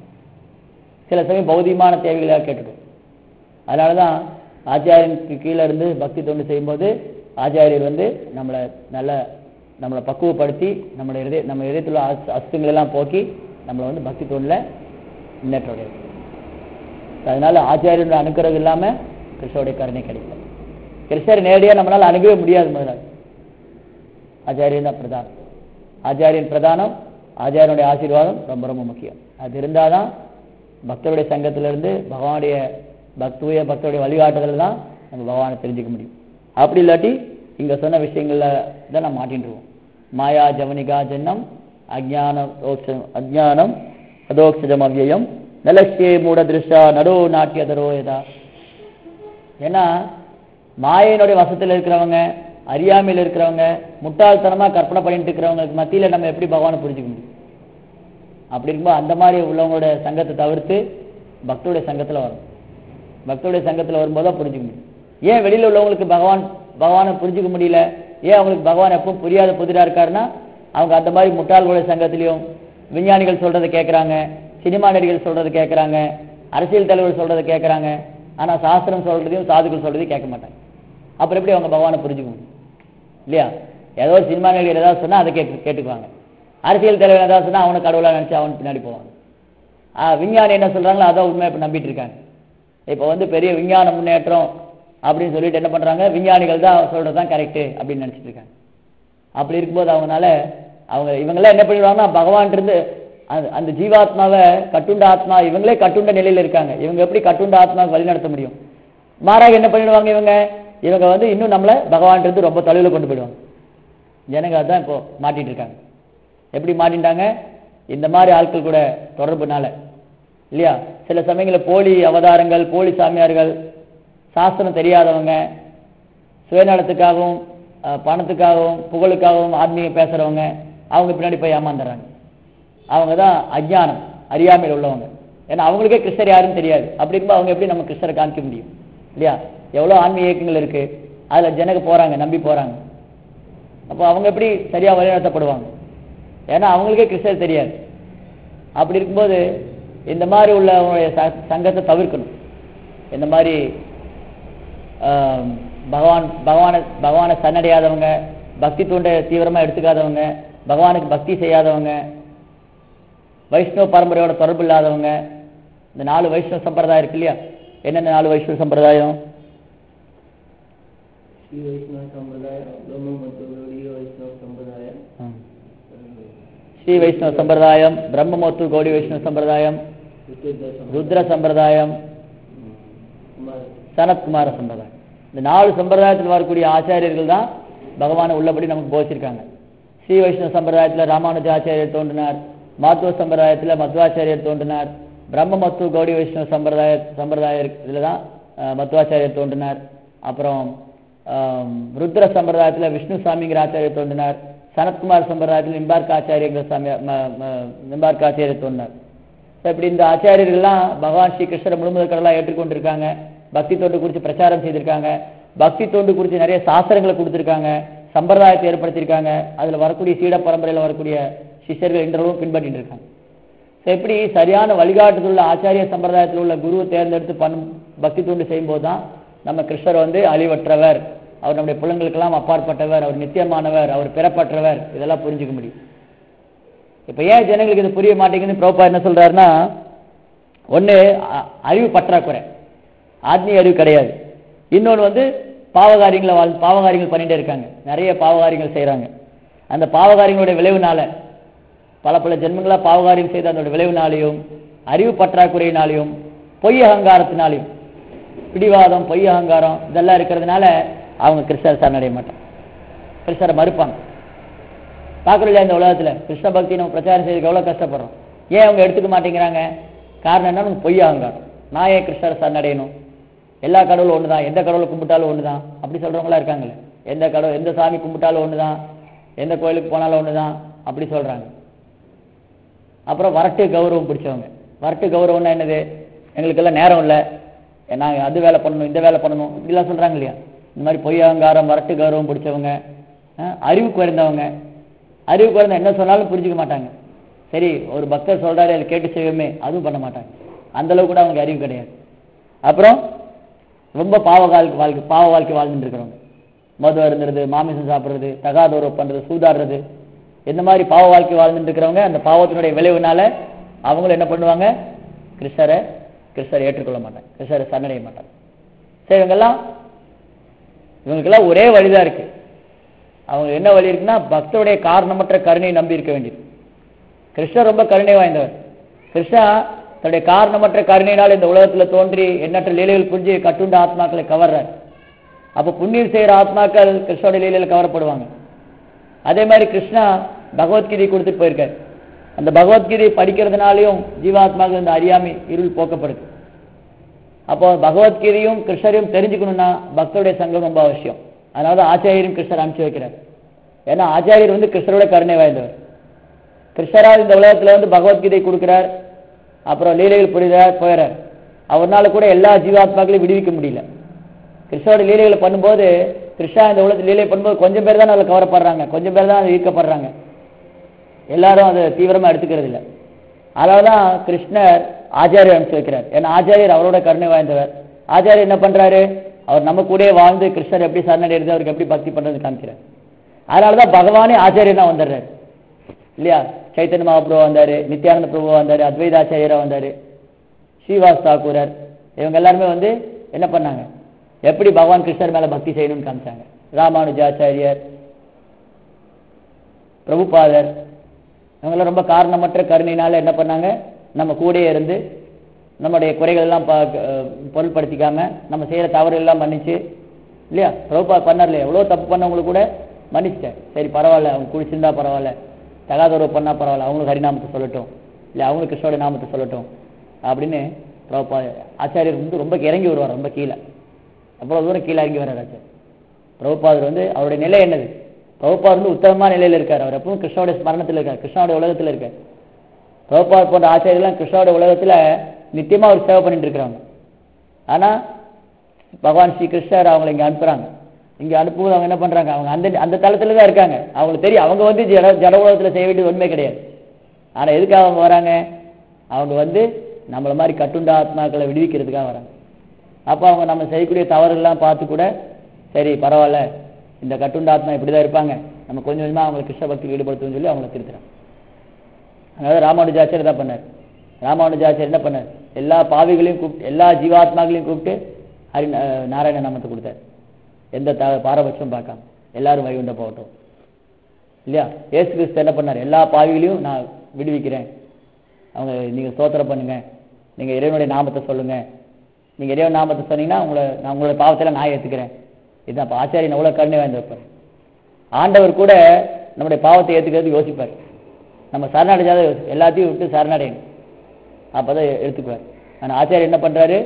சில சமயம் பௌதிகமான தேவைகளாக கேட்டுடும் அதனால தான் ஆச்சாரியனுக்கு கீழே இருந்து பக்தி தொண்டு செய்யும்போது ஆச்சாரியர் வந்து நம்மளை நல்ல நம்மளை பக்குவப்படுத்தி நம்மளோட இதய நம்ம இதயத்தில் உள்ள அஸ் அசுத்தங்கள் எல்லாம் போக்கி நம்மளை வந்து பக்தி தொண்டில் முன்னேற்றம் அடைய வைக்கும். அதனால ஆச்சாரியனோட அனுக்கிரகம் இல்லாம கிருஷ்ணருடைய கருணை கிடைக்கும் கிருஷ்ணர் நேரடியாக நம்மளால அணுகவே முடியாது முதல்ல ஆச்சாரியன் தான் பிரதானம் ஆச்சாரியன் பிரதானம் ஆச்சாரியனுடைய ஆசீர்வாதம் ரொம்ப ரொம்ப முக்கியம் அது இருந்தாதான் பக்தருடைய சங்கத்திலிருந்து பகவானுடைய பக்துய பக்தருடைய வழிகாட்டுதல் தான் நம்ம பகவானை தெரிஞ்சுக்க முடியும் அப்படி இல்லாட்டி இங்க சொன்ன விஷயங்கள்ல தான் நம்ம மாட்டின்றுவோம் மாயா ஜவனிகா ஜன்னம் அஜான அஜானம் அதோக்ஷஜம் அவ்யயம் நலஷ்யே மூட திருஷ்டா நடோ நாட்டியதரோ யதா ஏன்னா மாயையினுடைய வசத்துல இருக்கிறவங்க அறியாமையில் இருக்கிறவங்க முட்டாள்தனமா கற்பனை பண்ணிட்டு இருக்கிறவங்களுக்கு மத்தியில நம்ம எப்படி பகவானை புரிஞ்சுக்க முடியும் அப்படி இருக்கும்போது அந்த மாதிரி உள்ளவங்களோட சங்கத்தை தவிர்த்து பக்தருடைய சங்கத்துல வரும் பக்தருடைய சங்கத்துல வரும்போது தான் புரிஞ்சுக்க முடியும் ஏன் வெளியில உள்ளவங்களுக்கு பகவான் பகவானை புரிஞ்சுக்க முடியல ஏன் அவங்களுக்கு பகவான் எப்பவும் புரியாத புதிரா இருக்காருன்னா அவங்க அந்த மாதிரி முட்டாள்களுடைய சங்கத்திலையும் விஞ்ஞானிகள் சொல்றதை கேட்கறாங்க சினிமா நடிகர்கள் சொல்றதை கேட்கறாங்க அரசியல் தலைவர் சொல்றதை கேட்கறாங்க ஆனா சாஸ்திரம் சொல்றதையும் சாதுக்கள் சொல்றதையும் கேட்க மாட்டாங்க அப்புறம் எப்படி அவங்க பகவானை புரிஞ்சுக்க முடியும் இல்லையா ஏதோ ஒரு சினிமா நடிகர் ஏதாவது சொன்னா அதை கேட்டு கேட்டுக்குவாங்க அரசியல் தலைவர் ஏதாவது சொன்னா அவனை கடவுளா நினைச்சு அவன் பின்னாடி போவாங்க ஆஹ் விஞ்ஞானி என்ன சொல்றாங்களோ அதான் உண்மை இப்ப நம்பிட்டு இருக்காங்க இப்ப வந்து பெரிய விஞ்ஞான முன்னேற்றம் அப்படின்னு சொல்லிட்டு என்ன பண்றாங்க விஞ்ஞானிகள் தான் சொல்றதுதான் கரெக்ட் அப்படின்னு நினைச்சிட்டு இருக்காங்க அப்படி இருக்கும்போது அவங்கனால அவங்க இவங்கெல்லாம் என்ன பண்ணிடுவாங்கன்னா பகவான் இருந்து அந்த- அந்த ஜீவாத்மாவை கட்டுண்ட ஆத்மா இவங்களே கட்டுண்ட நிலையில இருக்காங்க இவங்க எப்படி கட்டுண்ட ஆத்மாவை வழிநடத்த முடியும் மாறாக என்ன பண்ணிடுவாங்க இவங்க இவங்க வந்து இன்னும் நம்மளை பகவான் இருந்து ரொம்ப தொலைவில் கொண்டு போயிடுவாங்க ஜனங்க அதான் இப்போ மாட்டிட்டு இருக்காங்க எப்படி மாட்டிட்டாங்க இந்த மாதிரி ஆட்கள் கூட தொடர்புனால இல்லையா சில சமயங்களில் போலி அவதாரங்கள் போலி சாமியார்கள் சாஸ்திரம் தெரியாதவங்க சுயநலத்துக்காகவும் அஹ், பணத்துக்காகவும் புகழுக்காகவும் ஆத்மீகம் பேசுறவங்க அவங்க பின்னாடி போய் ஏமாந்துடுறாங்க அவங்க தான் அஜ்ஞானம் அறியாமையில் உள்ளவங்க ஏன்னா அவங்களுக்கே கிருஷ்ணர் யாருன்னு தெரியாது அப்படி இருக்கும்போது அவங்க எப்படி நம்ம கிருஷ்ணரை காமிக்க முடியும் இல்லையா எவ்வளோ ஆன்மீக இயக்கங்கள் இருக்கு அதுல ஜனங்க போறாங்க நம்பி போறாங்க அப்போ அவங்க எப்படி சரியா வழிநடத்தப்படுவாங்க ஏன்னா அவங்களுக்கே கிருஷ்ணர் தெரியாது அப்படி இருக்கும்போது இந்த மாதிரி உள்ளவங்களுடைய ச- சங்கத்தை தவிர்க்கணும் இந்த மாதிரி ஆம், பகவான் பகவானை பகவானை சரணடையாதவங்க பக்தி தூண்ட தீவிரமா எடுத்துக்காதவங்க பகவானுக்கு பக்தி செய்யாதவங்க வைஷ்ணவ பரம்பரையோட தொடர்பு இல்லாதவங்க இந்த நாலு வைஷ்ணவ சம்பிரதாயம் இருக்கு இல்லையா என்னென்ன நாலு வைஷ்ணவ சம்பிரதாயம் ಶ್ರೀ ವೈಷ್ಣವ ಸಂಪ್ರದಾಯ ಬ್ರಹ್ಮ ಮತ್ತು ಗೌಡಿಯ ವೈಷ್ಣವ ಸಂಪ್ರದಾಯ ம். ஸ்ரீ வைஷ்ணவ சம்பிரதாயம் பிரம்மமோத்து கௌடி வைஷ்ணவ சம்பிரதாயம் ಋತುರ್ಧ ருத்ர சம்பிரதாயம் ಕುಮಾರ சனத்குமார சம்பிரதாயம் இந்த நாலு சம்பிரதாயத்தில் வரக்கூடிய ஆச்சாரியர்கள் தான் பகவானை உள்ளபடி நமக்கு போதிச்சிருக்காங்க ஸ்ரீ வைஷ்ணவ சம்பிரதாயத்தில் ராமானுஜ ஆச்சாரியர் தோன்றினார் மாத்துவ சம்பிரதாயத்தில் மத்வாச்சாரியர் தோன்றினார் பிரம்ம மத்து கௌடி வைஷ்ணவ சம்பிரதாய சம்பிரதாய இதில் தான் அஹ், மத்வாச்சாரியர் தோன்றினார் அப்புறம் ஆம், ருத்ர சம்பிரதாயத்தில் விஷ்ணு சாமிங்கிற ஆச்சாரியர் தோன்றினார் சனத்குமார் சம்பிரதாயத்தில் நிம்பார்க்க ஆச்சாரியங்கிற சாமி ம- ம- நிம்பார்க்க ஆச்சாரியர் தோன்றினார் So, இப்படி இந்த ஆச்சாரியர்கள்லாம் பகவான் ஸ்ரீ கிருஷ்ணரை முழுமுதல் கடலாக ஏற்றுக்கொண்டிருக்காங்க பக்தி தொண்டு குறித்து பிரச்சாரம் செய்திருக்காங்க பக்தி தொண்டு குறித்து நிறைய சாஸ்திரங்களை கொடுத்திருக்காங்க சம்பிரதாயத்தை ஏற்படுத்தியிருக்காங்க அதுல வரக்கூடிய சீட பரம்பரையில வரக்கூடிய சிஷ்யர்கள் இன்றளவும் பின்பற்றிட்டு இருக்காங்க So, எப்படி சரியான வழிகாட்டுதல் உள்ள ஆச்சாரிய சம்பிரதாயத்தில் உள்ள குருவை தேர்ந்தெடுத்து பண்ணும் பக்தி தொண்டு செய்யும்போது தான் நம்ம கிருஷ்ணர் வந்து அழிவற்றவர் அவர் நம்முடைய புலங்களுக்கெல்லாம் அப்பாற்பட்டவர் அவர் நித்தியமானவர் அவர் பிறப்பற்றவர் இதெல்லாம் புரிஞ்சுக்க முடியும் இப்ப ஏன் ஜனங்களுக்கு இது புரிய மாட்டேங்குதுன்னு பிரபா என்ன சொல்றாருன்னா ஒண்ணு அ- அறிவு பற்றாக்குறை ஆத்மீய அறிவு கிடையாது இன்னொன்னு வந்து பாவகாரியங்களை வாழ் பாவகாரியங்கள் பண்ணிட்டே இருக்காங்க நிறைய பாவகாரியங்கள் செய்றாங்க அந்த பாவகாரியங்களுடைய விளைவுனால பல பல ஜென்மங்களா பாவகாரியம் செய்த அதோட விளைவுனாலையும் அறிவு பற்றாக்குறையினாலையும் பொய் அகங்காரத்தினாலையும் பிடிவாதம் பொய் அகங்காரம் இதெல்லாம் இருக்கிறதுனால அவங்க கிருஷ்ணர் சரணடைய மாட்டாங்க கிருஷ்ணரை மறுப்பாங்க பார்க்குறோம் இல்லையா இந்த உலகத்துல கிருஷ்ண பக்தி நம்ம பிரச்சாரம் செய்யறதுக்கு எவ்வளவு கஷ்டப்படுறோம் ஏன் அவங்க எடுத்துக்க மாட்டேங்கிறாங்க காரணம் என்ன நமக்கு பொய் அகங்காரம் நான் ஏன் கிருஷ்ணரை சரணடையணும் எல்லா கடவுளும் ஒண்ணுதான் எந்த கடவுளை கும்பிட்டாலும் ஒண்ணுதான் அப்படி சொல்றவங்களா இருக்காங்களே எந்த கடவுள் எந்த சாமி கும்பிட்டாலும் ஒண்ணுதான் எந்த கோயிலுக்கு போனாலும் ஒண்ணுதான் அப்படி சொல்றாங்க அப்புறம் வரட்டு கௌரவம் பிடிச்சவங்க வரட்டு கௌரவம்னா என்னது எங்களுக்கெல்லாம் நேரம் இல்லை நாங்க அது வேலை பண்ணணும் இந்த வேலை பண்ணணும் இப்படிலாம் சொல்றாங்க இல்லையா இந்த மாதிரி பொய் அகங்காரம் வரட்டு கௌரவம் பிடிச்சவங்க அஹ், அறிவு குறைந்தவங்க அறிவு குறைந்த என்ன சொன்னாலும் புரிஞ்சுக்க மாட்டாங்க சரி ஒரு பக்தர் சொல்றாரு அதை கேட்டு செய்வோமே அதுவும் பண்ண மாட்டாங்க அந்த அளவுக்கு கூட அவங்க அறிவு கிடையாது அப்புறம் ரொம்ப பாவ வாழ்க்கை வாழ்க்கை பாவ வாழ்க்கை வாழ்ந்துட்டு இருக்கிறவங்க மது அருந்துறது மாமிசம் சாப்பிடுறது தகாதோரவு பண்றது சூதாடுறது இந்த மாதிரி பாவ வாழ்க்கை வாழ்ந்துட்டு இருக்கிறவங்க அந்த பாவத்தினுடைய விளைவுனால அவங்களும் என்ன பண்ணுவாங்க கிறிஸ்தரை கிறிஸ்தரை ஏற்றுக்கொள்ள மாட்டாங்க கிறிஸ்தரை சரணடைய மாட்டாங்க சரி இவங்கெல்லாம் இவங்களுக்கெல்லாம் ஒரே வழிதான் இருக்கு அவங்க என்ன வழி இருக்குன்னா பக்தருடைய காரணமற்ற கருணையை நம்பி இருக்க வேண்டியது கிருஷ்ணர் ரொம்ப கருணை வாய்ந்தவர் கிருஷ்ணா தன்னுடைய காரணமற்ற கருணையினால் இந்த உலகத்துல தோன்றி எண்ணற்ற லீலைகள் புரிஞ்சு கட்டுண்ட ஆத்மாக்களை கவர்றார் அப்ப புண்ணியம் செய்யற ஆத்மாக்கள் கிருஷ்ணோட லீலையில கவரப்படுவாங்க அதே மாதிரி கிருஷ்ணா பகவத்கீதை கொடுத்துட்டு போயிருக்காரு அந்த பகவத்கீதை படிக்கிறதுனாலையும் ஜீவாத்மாக்கள் இந்த அறியாமை இருள் போக்கப்படுது அப்போ பகவத்கீதையும் கிருஷ்ணரையும் தெரிஞ்சுக்கணும்னா பக்தருடைய சங்கம் ரொம்ப அவசியம் அதனால தான் ஆச்சாரியரும் கிருஷ்ணர் அனுப்பிச்சு வைக்கிறார் ஏன்னா ஆச்சாரியர் வந்து கிருஷ்ணரோட கருணை வாய்ந்தவர் கிருஷ்ணரால் இந்த உலகத்துல வந்து பகவத்கீதை கொடுக்கிறார் அப்புறம் லீலைகள் புரிகிறார் போயிறார் அவர்னால கூட எல்லா ஜீவாத்மாக்களையும் விடுவிக்க முடியல கிருஷ்ணரோட லீலைகளை பண்ணும்போது கிருஷ்ணா இந்த உலகத்தில் லீலை பண்ணும்போது கொஞ்சம் பேர் தான் அதில் கவரப்படுறாங்க கொஞ்சம் பேர் தான் அதை ஈர்க்கப்படுறாங்க எல்லாரும் அதை தீவிரமா எடுத்துக்கிறது இல்லை அதனால தான் கிருஷ்ணர் ஆச்சாரியர் அனுப்பிச்சு வைக்கிறார் ஏன்னா ஆச்சாரியர் அவரோட கருணை வாய்ந்தவர் ஆச்சாரியர் என்ன பண்றாரு அவர் நம்ம கூடயே வாழ்ந்து கிருஷ்ணர் எப்படி சரணடைறது அவருக்கு எப்படி பக்தி பண்றது காமிக்கிறார் அதனால தான் பகவானே ஆச்சாரியர் தான் வந்துடுறாரு இல்லையா சைத்தன்ய மகாபிரபு வந்தாரு நித்யானந்த பிரபு வந்தாரு அத்வைதாச்சாரியரா வந்தாரு ஸ்ரீவாஸ் தாக்கூரர் இவங்க எல்லாருமே வந்து என்ன பண்ணாங்க எப்படி பகவான் கிருஷ்ணர் மேல பக்தி செய்யணும்னு காமிச்சாங்க ராமானுஜாச்சாரியர் பிரபுபாதர் இவங்கெல்லாம் ரொம்ப காரணமற்ற கருணையினால என்ன பண்ணாங்க நம்ம கூடயே இருந்து நம்முடைய குறைகள் எல்லாம் பா- அஹ் பொருட்படுத்திக்காம நம்ம செய்யற தவறு எல்லாம் மன்னிச்சு இல்லையா பிரபுபா பண்ணார்ல எவ்வளவு தப்பு பண்ணவங்களுக்கு கூட மன்னிச்சிட்டேன் சரி பரவாயில்ல அவங்க குடிச்சிருந்தா பரவாயில்ல தகாதொரு பண்ணா பரவாயில்ல அவங்களுக்கு ஹரிநாமத்தை சொல்லட்டும் இல்ல அவங்களுக்கு கிருஷ்ணோட நாமத்தை சொல்லட்டும் அப்படின்னு பிரபுபா ஆச்சாரியர் வந்து ரொம்ப இறங்கி வருவார் ரொம்ப கீழே அவ்வளவு தூரம் கீழே இறங்கி வர்றார் ஆச்சாரியர் பிரபுபாதர் வந்து அவருடைய நிலை என்னது பிரபுபாதர் வந்து உத்தமமான நிலையில இருக்கார் அவர் எப்பவும் கிருஷ்ணோட ஸ்மரணத்தில் இருக்கார் கிருஷ்ணோட உலகத்துல இருக்கார் பிரபுபாதர் போன்ற ஆச்சாரியர்லாம் கிருஷ்ணோட உலகத்துல நித்தியமா அவர் சேவை பண்ணிட்டு இருக்கிறாங்க ஆனா பகவான் ஸ்ரீ கிருஷ்ணர் அவங்களை இங்க அனுப்புறாங்க இங்க அனுப்பும்போது அவங்க என்ன பண்றாங்க அவங்க அந்த அந்த தளத்துல தான் இருக்காங்க அவங்களுக்கு தெரியும் அவங்க வந்து ஜட ஜட உலகத்துல செய்ய வேண்டியது உண்மை கிடையாது ஆனா எதுக்காக அவங்க வராங்க அவங்க வந்து நம்மள மாதிரி கட்டுண்ட ஆத்மாக்களை விடுவிக்கிறதுக்காக வராங்க அப்ப அவங்க நம்ம செய்யக்கூடிய தவறுகள்லாம் பார்த்து கூட சரி பரவாயில்ல இந்த கட்டுண்ட ஆத்மா இப்படிதான் இருப்பாங்க நம்ம கொஞ்சம் கொஞ்சமா அவங்களை கிருஷ்ண பக்தியில் ஈடுபடுத்துவோம்னு சொல்லி அவங்களை திருத்துறாங்க அதாவது ராமானுஜாச்சாரியர் தான் பண்ணார் ராமானுஜாச்சாரியர் என்ன பண்ணார் எல்லா பாவிகளையும் கூப்பிட்டு எல்லா ஜீவாத்மாக்களையும் கூப்பிட்டு ஹரி அஹ் நாராயண நாமத்தை கொடுத்தார் எந்த த பாரபட்சம் பார்க்காம எல்லாரும் வைகுண்ட போகட்டும் இல்லையா ஏசு கிறிஸ்து என்ன பண்ணார் எல்லா பாவிகளையும் நான் விடுவிக்கிறேன் அவங்க நீங்க ஸ்தோத்திரம் பண்ணுங்க நீங்க இறைவனுடைய நாமத்தை சொல்லுங்க நீங்க இறைவன் நாமத்தை சொன்னீங்கன்னா உங்களை நான் உங்களோட பாவத்தில் நான் ஏத்துக்கிறேன் இதுதான் அப்ப ஆச்சாரியன் எவ்வளவு கருணை வாய்ந்திருப்பார் ஆண்டவர் கூட நம்முடைய பாவத்தை ஏத்துக்கிறது யோசிப்பார் நம்ம சரணடைஞ்சாத யோசி- எல்லாத்தையும் விட்டு சரணடையணும் அப்பதான் எடுத்துக்குவார் ஆனா ஆச்சாரியர் என்ன பண்றாரு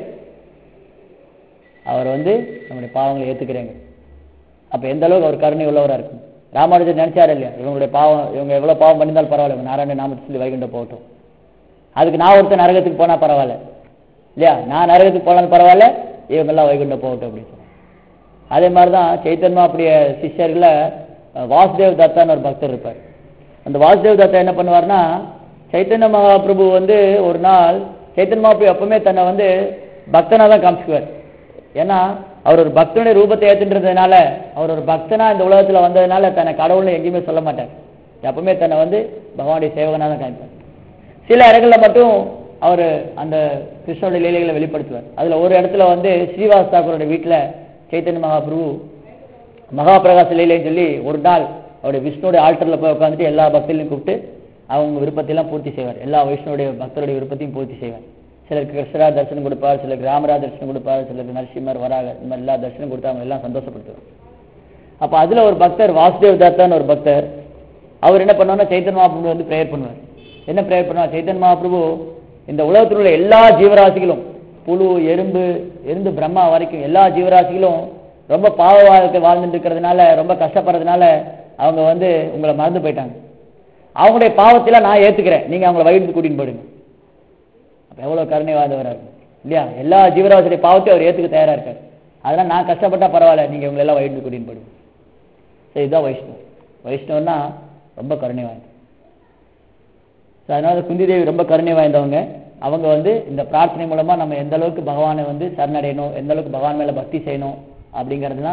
அவர் வந்து நம்முடைய பாவங்களை ஏத்துக்கிறேங்க அப்ப எந்த அளவுக்கு அவர் கருணை உள்ளவரா இருக்கும் ராமானுஜர் நினைச்சாரு இல்லையா இவங்களுடைய பாவம் இவங்க எவ்வளவு பாவம் பண்ணியிருந்தாலும் பரவாயில்ல இவங்க நாராயண நாமத்தை சொல்லி வைகுண்ட போகட்டும் அதுக்கு நான் ஒருத்தன் நரகத்துக்கு போனா பரவாயில்ல இல்லையா நான் நரகத்துக்கு போனாலும் பரவாயில்ல இவங்க எல்லாம் வைகுண்ட போகட்டும் அப்படின்னு சொன்னாங்க அதே மாதிரிதான் சைத்தன்மா அப்படிய சிஷ்யர்கள அஹ், வாசுதேவ் தத்தான்னு ஒரு பக்தர் இருப்பார் அந்த வாசுதேவ் தத்தா என்ன பண்ணுவார்னா சைத்தன்ய மகாபிரபு வந்து ஒரு நாள் சைத்தன்ய மகாபிரபு எப்பவுமே தன்னை வந்து பக்தனா தான் காமிச்சுக்குவார் ஏன்னா அவர் ஒரு பக்தனுடைய ரூபத்தை ஏத்துன்றதுனால அவர் ஒரு பக்தனா இந்த உலகத்துல வந்ததுனால தன்னை கடவுள்னு எங்கேயுமே சொல்ல மாட்டார் எப்பவுமே தன்னை வந்து பகவானுடைய சேவகனா தான் காமிப்பார் சில இடங்கள்ல மட்டும் அவர் அந்த கிருஷ்ணனுடைய லீலைகளை வெளிப்படுத்துவார் அதுல ஒரு இடத்துல வந்து ஸ்ரீவாஸ் தாக்கூரோட வீட்டுல சைத்தன்ய மகாபிரபு மகாபிரகாச லீலைன்னு சொல்லி ஒரு நாள் அவருடைய விஷ்ணுடைய ஆல்டர்ல போய் உட்காந்துட்டு எல்லா பக்தர்களையும் கூப்பிட்டு அவங்க விருப்பத்தையெல்லாம் பூர்த்தி செய்வார் எல்லா வைஷ்ணுடைய பக்தருடைய விருப்பத்தையும் பூர்த்தி செய்வார் சிலருக்கு கிருஷ்ணரா தரிசனம் கொடுப்பார் சிலருக்கு ராமரா தரிசனம் கொடுப்பார் சிலருக்கு நரசிம்மர் வராக இந்த மாதிரி எல்லா தரிசனம் கொடுத்து அவங்க எல்லாம் சந்தோஷப்படுத்துவார் அப்ப அதுல ஒரு பக்தர் வாசுதேவ் தத்தான்னு ஒரு பக்தர் அவர் என்ன பண்ணுவார்னா சைத்தன்ய மகாபிரபு வந்து ப்ரேயர் பண்ணுவார் என்ன ப்ரேயர் பண்ணுவார் சைத்தன்ய மகாபிரபு இந்த உலகத்தில் உள்ள எல்லா ஜீவராசிகளும் புழு எறும்பு எறும்பு பிரம்மா வரைக்கும் எல்லா ஜீவராசிகளும் ரொம்ப பாவ வாழ்க்கை வாழ்ந்துட்டு இருக்கிறதுனால ரொம்ப கஷ்டப்படுறதுனால அவங்க வந்து உங்களை மறந்து போயிட்டாங்க அவங்களுடைய பாவத்தில நான் ஏத்துக்கிறேன் நீங்க அவங்கள வயிறு கூட்டின்னு போயிடுங்க அப்ப எவ்வளவு கருணை வாழ்ந்தவரா இருக்கும் இல்லையா எல்லா ஜீவராசியுடைய பாவத்தையும் அவர் ஏத்துக்க தயாரா இருக்காரு அதனால நான் கஷ்டப்பட்டா பரவாயில்ல நீங்க இவங்களை எல்லாம் வயிறு கூட்டின்னு போயிடுங்க சரி இதுதான் வைஷ்ணவ் வைஷ்ணவன்னா ரொம்ப கருணை வாய்ந்த So, அதனால குந்தி தேவி ரொம்ப கருணை வாய்ந்தவங்க அவங்க வந்து இந்த பிரார்த்தனை மூலமா நம்ம எந்த அளவுக்கு பகவானை வந்து சரணடையணும் எந்த அளவுக்கு பகவான் மேல பக்தி செய்யணும் அப்படிங்கிறதுலாம்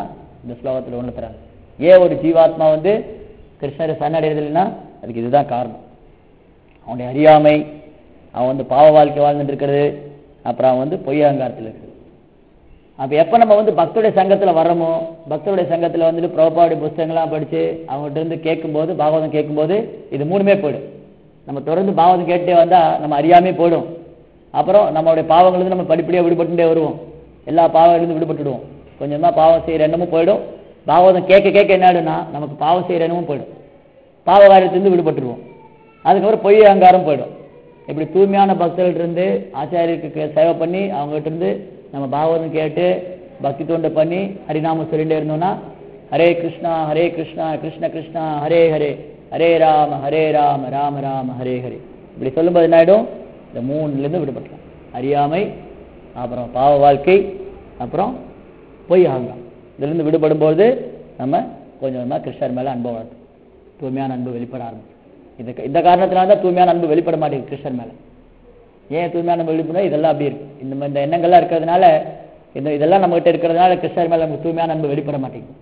இந்த ஸ்லோகத்தில் உணர்த்துறாங்க ஏன் ஒரு ஜீவாத்மா வந்து கிருஷ்ணரை சரணடைறதில்லைன்னா அதுக்கு இதுதான் காரணம் அவனுடைய அறியாமை அவன் வந்து பாவ வாழ்க்கை வாழ்ந்துட்டு இருக்கிறது அப்புறம் அவன் வந்து பொய் அகங்காரத்தில் இருக்குது அப்போ எப்போ நம்ம வந்து பக்தருடைய சங்கத்தில் வர்றோமோ பக்தருடைய சங்கத்தில் வந்துட்டு புரோபாடி புஸ்தகங்கள்லாம் படித்து அவங்ககிட்ட இருந்து கேட்கும்போது பாகவதம் கேட்கும்போது இது மூணுமே போயிடும் நம்ம தொடர்ந்து பாகவதம் கேட்டே வந்தால் நம்ம அறியாமே போயிடும் அப்புறம் நம்மளுடைய பாவங்கள்லேருந்து நம்ம படிப்படியாக விடுபட்டுட்டே வருவோம் எல்லா பாவங்கள்லேருந்து விடுபட்டுடுவோம் கொஞ்சமாக பாவம் செய்கிற எண்ணமும் போயிடும் பாகவதம் கேட்க கேட்க என்ன ஆயிடும்னா நமக்கு பாவம் செய்கிற எண்ணமும் போயிடும் பாவ காரியத்திலிருந்து விடுபட்டுருவோம் அதுக்கப்புறம் பொய் அகங்காரம் போயிடும் இப்படி தூய்மையான பக்தர்கள்ட்ட இருந்து ஆச்சாரியருக்கு சேவை பண்ணி அவங்ககிட்ட இருந்து நம்ம பாகவதம் கேட்டு பக்தி தொண்டை பண்ணி ஹரிநாமம் சொல்லிட்டே இருந்தோம்னா ஹரே கிருஷ்ணா ஹரே கிருஷ்ணா கிருஷ்ண கிருஷ்ணா ஹரே ஹரே ஹரே ராம ஹரே ராம ராம ராம ஹரே ஹரே இப்படி சொல்லும்போது என்ன ஆயிடும் இந்த மூணுலேருந்து விடுபட்டலாம் அறியாமை அப்புறம் பாவ வாழ்க்கை அப்புறம் பொய் அகங்காரம் இதிலிருந்து விடுபடும்போது நம்ம கொஞ்சம் கொஞ்சமாக கிருஷ்ணர் மேலே அன்பை வளர்த்தோம் தூய்மையான அன்பு வெளிப்பட ஆரம்பிக்கும் இது இந்த காரணத்தினால தான் தூய்மையான அன்பு வெளிப்பட மாட்டேங்குது கிருஷ்ணர் மேலே ஏன் தூய்மையான அன்பு வெளிப்படும் இதெல்லாம் அப்படி இருக்கு இந்த மாதிரி இந்த எண்ணங்கள்லாம் இருக்கிறதுனால இந்த இதெல்லாம் நம்மகிட்ட இருக்கிறதுனால கிருஷ்ணர் மேலே நமக்கு தூய்மையான அன்பு வெளிப்பட மாட்டேங்குது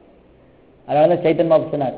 அதனால தான் சைத்தன் பாபு சொன்னார்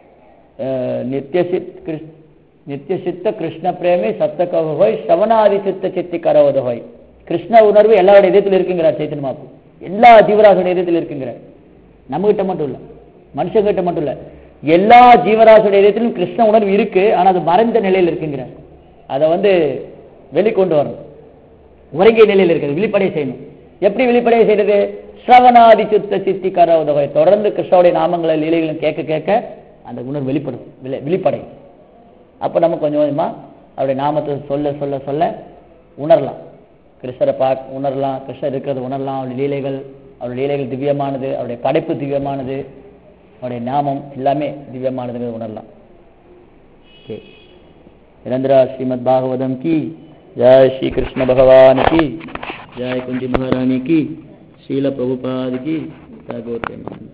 அஹ், நித்யசித் கிருஷ் நித்யசித்த கிருஷ்ண பிரேமி சத்தக ஹோய் சவனாதி சித்த சித்தி கரவத ஹோய் கிருஷ்ண உணர்வு எல்லாருடைய இதயத்தில் இருக்குங்கிறார் சைத்தன் பாபு எல்லா ஜீவராசுடைய இதயத்தில் இருக்குங்கிறார் நம்மகிட்ட மட்டும் இல்லை மனுஷங்கிட்ட மட்டும் இல்லை எல்லா ஜீவராசுடைய இதயத்திலும் கிருஷ்ண உணர்வு இருக்கு ஆனா அது மறைந்த நிலையில் இருக்குங்கிறார் அதை வந்து வெளிக்கொண்டு வரணும் உறங்கிய நிலையில் இருக்கிறது வெளிப்படை செய்யணும் எப்படி வெளிப்படை செய்யறது ஸ்ரவணாதி சித்த சித்தி கரவுதவை தொடர்ந்து கிருஷ்ணனுடைய நாமங்களை லீலைகளும் கேட்க கேட்க அந்த உணர்வு வெளிப்படும் வெளி- வெளிப்படை அப்போ நம்ம கொஞ்சம் கொஞ்சமா அவருடைய நாமத்தை சொல்ல சொல்ல சொல்ல உணரலாம் கிருஷ்ணரை பார்க்க உணரலாம் கிருஷ்ணர் இருக்கிறது உணரலாம் அவருடைய லீலைகள் அவருடைய லீலைகள் திவ்யமானது அவருடைய படைப்பு திவ்யமானது அவருடைய நாமம் எல்லாமே திவ்யமானதுங்கிறது உணரலாம் ஓகே निरंतरा श्रीमद् भागवतम की जय श्री कृष्ण भगवान की जय कुंजी महारानी की शील प्रभुपाद की जय गौतम